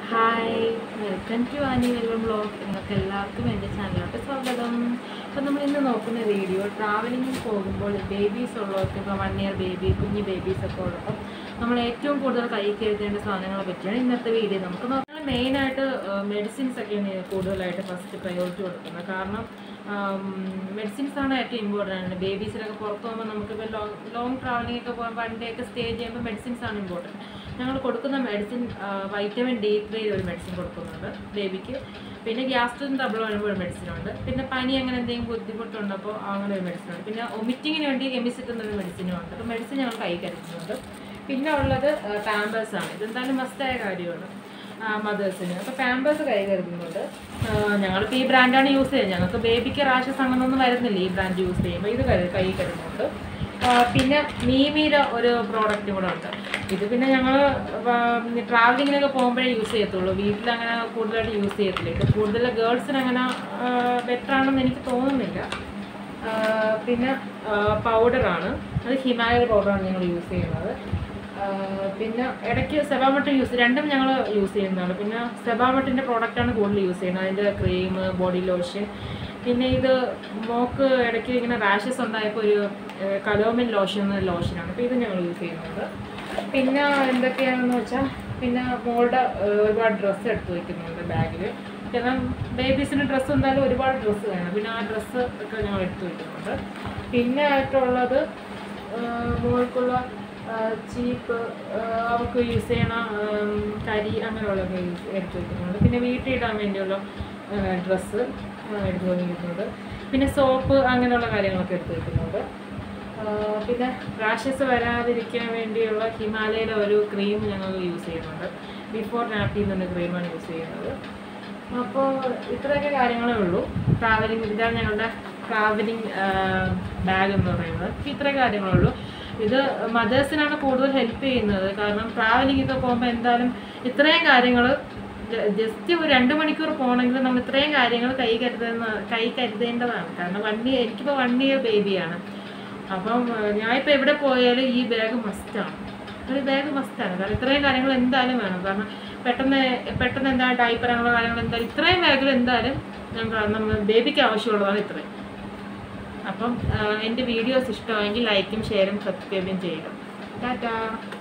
hi welcome to Annie വെൽവം blog നിങ്ങൾക്ക് എല്ലാവർക്കും എൻ്റെ ചാനലിലോട്ട് സ്വാഗതം അപ്പോൾ നമ്മൾ ഇന്ന് നോക്കുന്ന വീഡിയോ ട്രാവലിങ്ങിൽ പോകുമ്പോൾ ബേബീസ് ഉള്ളവർക്ക് ഇപ്പോൾ വൺ ഇയർ ബേബി കുഞ്ഞു ബേബീസ് ഒക്കെ ഉള്ളപ്പോൾ നമ്മൾ ഏറ്റവും കൂടുതൽ കൈ കരുതേണ്ട സാധനങ്ങളെ പറ്റിയാണ് ഇന്നത്തെ വീഡിയോ നമുക്ക് നോക്കാം മെയിനായിട്ട് മെഡിസിൻസ് ഒക്കെയാണ് കൂടുതലായിട്ട് ഫസ്റ്റ് പ്രയോറിറ്റി കൊടുക്കുന്നത് കാരണം മെഡിസിൻസ് ആണ് ഏറ്റവും ഇമ്പോർട്ടൻ്റ് ബേബീസിലൊക്കെ പുറത്ത് പോകുമ്പോൾ നമുക്കിപ്പോൾ ലോങ് ലോങ് ട്രാവലിംഗ് ഒക്കെ പോകാൻ വൺ ഡേ ഒക്കെ സ്റ്റേ ചെയ്യുമ്പോൾ മെഡിസിൻസ് ആണ് ഇമ്പോർട്ടൻറ്റ് ഞങ്ങൾ കൊടുക്കുന്ന മെഡിസിൻ വൈറ്റമിൻ ഡി ത്രീ ഒരു മെഡിസിൻ കൊടുക്കുന്നുണ്ട് ബേബിക്ക് പിന്നെ ഗ്യാസ്ട്രിൻ ഡബിൾ വരുമ്പോൾ ഒരു മെഡിസിൻ ഉണ്ട് പിന്നെ പനി അങ്ങനെ എന്തെങ്കിലും ബുദ്ധിമുട്ടുണ്ടപ്പോൾ അങ്ങനെ ഒരു മെഡിസിൻ ഉണ്ട് പിന്നെ ഒമിറ്റിങ്ങിന് വേണ്ടി എമിസിറ്റുന്ന ഒരു മെഡിസിനും ഉണ്ട് അപ്പോൾ മെഡിസിൻ ഞങ്ങൾ കൈ കരുതുന്നുണ്ട് പിന്നെ ഉള്ളത് പാമ്പേഴ്സ് ആണ് ഇതെന്തായാലും മസ്റ്റായ കാര്യമാണ് മദേഴ്സിന് അപ്പോൾ പാമ്പേഴ്സ് കൈ കരുതുന്നുണ്ട് ഞങ്ങളിപ്പോൾ ഈ ബ്രാൻഡാണ് യൂസ് ചെയ്യുന്നത് ഞങ്ങൾക്ക് ബേബിക്ക് റാഷസ് അങ്ങനൊന്നും വരുന്നില്ല ഈ ബ്രാൻഡ് യൂസ് ചെയ്യുമ്പോൾ ഇത് കരു കൈ കരുതുന്നുണ്ട് ആ, പിന്നെ മീമീര ഒരു പ്രോഡക്റ്റ് കൂടെ ഉണ്ട് ഇത് പിന്നെ ഞങ്ങൾ ട്രാവലിങ്ങിനൊക്കെ പോകുമ്പോഴേ യൂസ് ചെയ്യത്തുള്ളൂ വീട്ടിൽ അങ്ങനെ കൂടുതലായിട്ട് യൂസ് ചെയ്യത്തില്ല ഇത് കൂടുതൽ ഗേൾസിന് അങ്ങനെ ബെറ്റർ ആണെന്ന് എനിക്ക് തോന്നുന്നില്ല ആ, പിന്നെ പൗഡറാണ് അത് ഹിമാലയ പൗഡറാണ് ഞങ്ങൾ യൂസ് ചെയ്യുന്നത് ആ, പിന്നെ ഇടയ്ക്ക് സെബാമട്ട് യൂസ് രണ്ടും ഞങ്ങൾ യൂസ് ചെയ്യുന്നതാണ് പിന്നെ സെബാമട്ടിൻ്റെ പ്രോഡക്റ്റാണ് കൂടുതൽ യൂസ് ചെയ്യുന്നത് അതിൻ്റെ ക്രീം ബോഡി ലോഷൻ പിന്നെ ഇത് മോക്ക് ഇടയ്ക്ക് ഇങ്ങനെ റാഷസ് ഉണ്ടായപ്പോൾ ഒരു ഏഹ്, കലോമിൻ ലോഷൻ എന്ന ലോഷനാണ് അപ്പോൾ ഇത് ഞങ്ങൾ യൂസ് ചെയ്യുന്നുണ്ട് പിന്നെ എന്തൊക്കെയാണെന്ന് വെച്ചാൽ പിന്നെ മോളുടെ ഏഹ്, ഒരുപാട് ഡ്രസ്സ് എടുത്ത് വയ്ക്കുന്നുണ്ട് ബാഗിൽ കാരണം ബേബീസിന് ഡ്രസ്സ് എന്തായാലും ഒരുപാട് ഡ്രസ്സ് വേണം പിന്നെ ആ ഡ്രസ്സ് ഒക്കെ ഞങ്ങൾ എടുത്ത് വയ്ക്കുന്നുണ്ട് പിന്നെ ആയിട്ടുള്ളത് ഏഹ്, മോൾക്കുള്ള ചീപ്പ് അവർക്ക് യൂസ് ചെയ്യണ ഉം, കരി അങ്ങനെയുള്ളതൊക്കെ യൂസ് എടുത്ത് വയ്ക്കുന്നുണ്ട് പിന്നെ വീട്ടിൽ ഇടാൻ വേണ്ടിയുള്ള ഡ്രസ്സ് എടുത്ത് വയ്ക്കുന്നുണ്ട് പിന്നെ സോപ്പ് അങ്ങനെയുള്ള കാര്യങ്ങളൊക്കെ എടുത്ത് വയ്ക്കുന്നുണ്ട് ആ, പിന്നെ റാഷസ് വരാതിരിക്കാൻ വേണ്ടിയുള്ള ഹിമാലയയിലെ ഒരു ക്രീം ഞങ്ങൾ യൂസ് ചെയ്യുന്നുണ്ട് ബിഫോർ നാപ്പി എന്നൊരു ക്രീമാണ് യൂസ് ചെയ്യുന്നത് അപ്പോൾ ഇത്രയൊക്കെ കാര്യങ്ങളേ ഉള്ളൂ ട്രാവലിംഗ് ഇതാണ് ഞങ്ങളുടെ ട്രാവലിംഗ് ബാഗ് എന്ന് പറയുന്നത് അപ്പോൾ ഇത്രയും കാര്യങ്ങളേ ഉള്ളൂ ഇത് മദേഴ്സിനാണ് കൂടുതൽ ഹെൽപ്പ് ചെയ്യുന്നത് കാരണം ട്രാവലിംഗ് ഒക്കെ പോകുമ്പോൾ എന്തായാലും ഇത്രയും കാര്യങ്ങൾ ജസ്റ്റ് ഒരു രണ്ട് മണിക്കൂർ പോകണമെങ്കിൽ നമ്മൾ ഇത്രയും കാര്യങ്ങൾ കൈ കരുതുന്ന കൈ കരുതേണ്ടതാണ് കാരണം വൺ ഇയർ എനിക്കിപ്പോൾ വൺ ഇയർ ബേബിയാണ് അപ്പം ഏഹ്, ഞാനിപ്പോൾ എവിടെ പോയാലും ഈ ബാഗ് മസ്റ്റാണ് ഒരു ബാഗ് മസ്റ്റാണ് കാരണം ഇത്രയും കാര്യങ്ങൾ എന്തായാലും വേണം കാരണം പെട്ടെന്ന് പെട്ടെന്ന് എന്താ ഡൈപ്പർ അങ്ങനെയുള്ള കാര്യങ്ങൾ എന്തായാലും ഇത്രയും ബാഗിൽ എന്തായാലും ഞങ്ങൾ നമ്മൾ ബേബിക്ക് ആവശ്യമുള്ളതാണ് ഇത്രയും അപ്പം ഏഹ്, എൻ്റെ വീഡിയോസ് ഇഷ്ടമായെങ്കിൽ ലൈക്കും ഷെയറും സബ്സ്ക്രൈബും ചെയ്യുക ടാറ്റാ